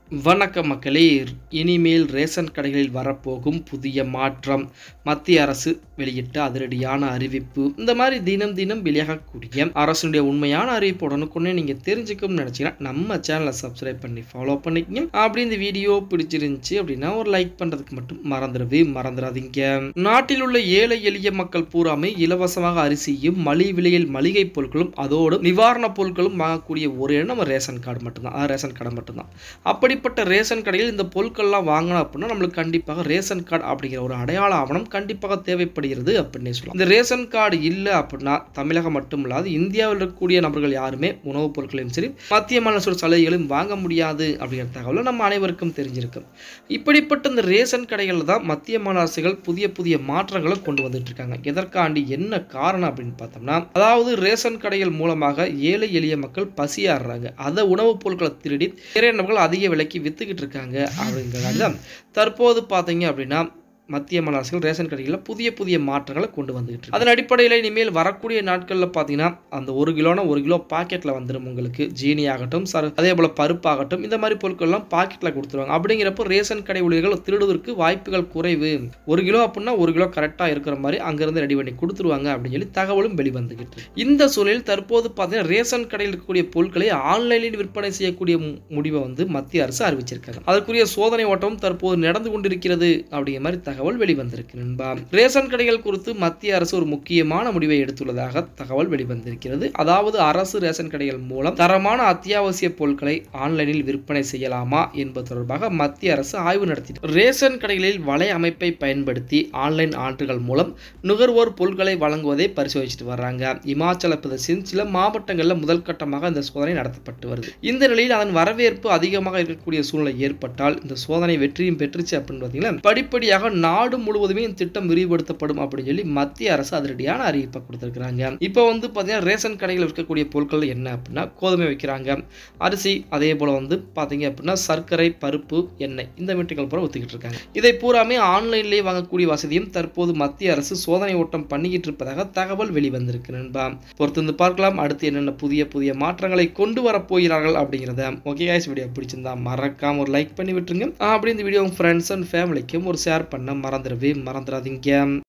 வணக்கம் மக்களே இனிமேல் ரேஷன் கடைகளில் வரப்போகும் புதிய மாற்றம் மத்திய அரசு வெளியிட்ட அதிரடியான அறிவிப்பு இந்த மாதிரி தினம் தினம் வெளியாகக்கூடிய அரசுடைய உண்மையான அறிவிப்பு உடனுக்குடனே நீங்கள் தெரிஞ்சுக்கணும்னு நினச்சிங்கன்னா நம்ம சேனலை சப்ஸ்கிரைப் பண்ணி ஃபாலோ பண்ணிக்கங்க அப்படி இந்த வீடியோ பிடிச்சிருந்துச்சு அப்படின்னா ஒரு லைக் பண்ணுறதுக்கு மட்டும் மறந்துடவே மறந்துடாதீங்க நாட்டில் உள்ள ஏழை எளிய மக்கள் பூராமே இலவசமாக அரிசியும் மலிவு விலையில் மளிகை பொருட்களும் அதோடு நிவாரணப் பொருட்களும் வாங்கக்கூடிய ஒரே நம்ம ரேஷன் கார்டு மட்டும்தான் அதாவது ரேஷன் கடை மட்டும்தான் அப்படிப்பட்ட ரேஷன் கடையில் இந்த பொருட்கள்லாம் வாங்கணும் அப்படின்னா நம்மளுக்கு கண்டிப்பாக ரேஷன் கார்டு அப்படிங்கிற ஒரு அடையாள ஆவணம் கண்டிப்பாக தேவைப்படுகிறது அப்படின்னே சொல்லலாம் இந்த ரேஷன் கார்டு இல்லை அப்படின்னா தமிழகம் மட்டும் இல்லாது இந்தியாவில் இருக்கக்கூடிய நபர்கள் யாருமே உணவுப் பொருட்களையும் சரி மத்திய மாநில அரசு சலுகைகளையும் வாங்க முடியாது அப்படிங்கிற தகவலை நம்ம அனைவருக்கும் தெரிஞ்சிருக்கும் இப்படிப்பட்ட இந்த ரேஷன் கடைகளில் தான் மத்திய மாநில அரசுகள் புதிய புதிய மாற்றங்களை கொண்டு வந்துட்டு இருக்காங்க எதற்காண்டி என்ன காரணம் அப்படின்னு பார்த்தோம்னா அதாவது ரேஷன் கடைகள் மூலமாக ஏழை எளிய மக்கள் பசியாடுறாங்க அதை உணவுப் பொருட்களை திருடி நிறைய நபர்கள் அதிக விலைக்கு வித்துக்கிட்டு இருக்காங்க அப்படிங்கிறதால தான் தற்போது பார்த்தீங்க அப்படின்னா மத்திய மாநில அரசுகள் ரேஷன் கடைகளில் புதிய புதிய மாற்றங்களை கொண்டு வந்துகிட்டு இருக்கு அதன் அடிப்படையில் இனிமேல் வரக்கூடிய நாட்களில் பார்த்தீங்கன்னா அந்த ஒரு கிலோனா ஒரு கிலோ பாக்கெட்டில் வந்துடும் உங்களுக்கு ஜீனி ஆகட்டும் சர அதே போல் பருப்பாகட்டும் இந்த மாதிரி பொருட்கள்லாம் பாக்கெட்டில் கொடுத்துருவாங்க அப்படிங்கிறப்போ ரேஷன் கடை ஊழியர்கள் திருடுவதற்கு வாய்ப்புகள் குறைவு ஒரு கிலோ அப்படின்னா ஒரு கிலோ கரெக்டாக இருக்கிற மாதிரி அங்கேருந்து ரெடி பண்ணி கொடுத்துருவாங்க அப்படின்னு சொல்லி தகவலும் வெளிவந்துகிட்டு இருக்கு இந்த சூழலில் தற்போது பார்த்தீங்கன்னா ரேஷன் கடையில் இருக்கக்கூடிய பொருட்களை ஆன்லைனில் விற்பனை செய்யக்கூடிய மு- முடிவை வந்து மத்திய அரசு அறிவிச்சிருக்காங்க அதற்குரிய சோதனை ஓட்டம் தற்போது நடந்து கொண்டிருக்கிறது அப்படிங்கிற மாதிரி தகவல் வெளிவந்திருக்கு நண்பா ரேஷன் கடைகள் குறித்து மத்திய அரசு ஒரு முக்கியமான முடிவை எடுத்துள்ளதாக தகவல் வெளிவந்திருக்கிறது அதாவது அரசு ரேஷன் கடைகள் மூலம் தரமான அத்தியாவசிய பொருட்களை ஆன்லைனில் விற்பனை செய்யலாமா என்பது தொடர்பாக மத்திய அரசு ஆய்வு நடத்திட்டு ரேஷன் கடைகளில் வலை அமைப்பை பயன்படுத்தி ஆன்லைன் ஆர்டர்கள் மூலம் நுகர்வோர் பொருட்களை வழங்குவதை பரிசோதிச்சுட்டு வர்றாங்க இமாச்சல பிரதேசின் சில மாவட்டங்களில் முதல் கட்டமாக இந்த சோதனை நடத்தப்பட்டு வருது இந்த நிலையில் அதன் வரவேற்பு அதிகமாக இருக்கக்கூடிய சூழ்நிலை ஏற்பட்டால் இந்த சோதனை வெற்றியும் பெற்றுச்சு அப்படின்னு பார்த்தீங்கன்னா படிப்படியாக நாடு முழுவதுமே இந்த திட்டம் விரிவுபடுத்தப்படும் அப்படின்னு சொல்லி மத்திய அரசு அதிரடியான அறிவிப்பை கொடுத்திருக்கிறாங்க இப்போ வந்து பார்த்தீங்கன்னா ரேஷன் கடையில் விற்கக்கூடிய பொருட்கள் என்ன அப்படின்னா கோதுமை வைக்கிறாங்க அரிசி அதே போல் வந்து பார்த்தீங்க அப்படின்னா சர்க்கரை பருப்பு எண்ணெய் இந்த மீட்டுகள் பூரா ஒத்துக்கிட்டு இருக்காங்க இதை பூராமே ஆன்லைன்லேயே வாங்கக்கூடிய வசதியும் தற்போது மத்திய அரசு சோதனை ஓட்டம் பண்ணிக்கிட்டு இருப்பதாக தகவல் வெளிவந்திருக்கு நண்பா பொறுத்து வந்து பார்க்கலாம் அடுத்து என்னென்ன புதிய புதிய மாற்றங்களை கொண்டு வரப் போகிறார்கள் அப்படிங்கிறத ஓகே guys வீடியோ பிடிச்சிருந்தா மறக்காம ஒரு லைக் பண்ணி விட்டுருங்க அப்படி இந்த வீடியோ ஃப்ரெண்ட்ஸ் அண்ட் ஃபேமிலிக்கும் ஒரு ஷேர் பண்ண மறந்துடவே மறந்துடாதீங்க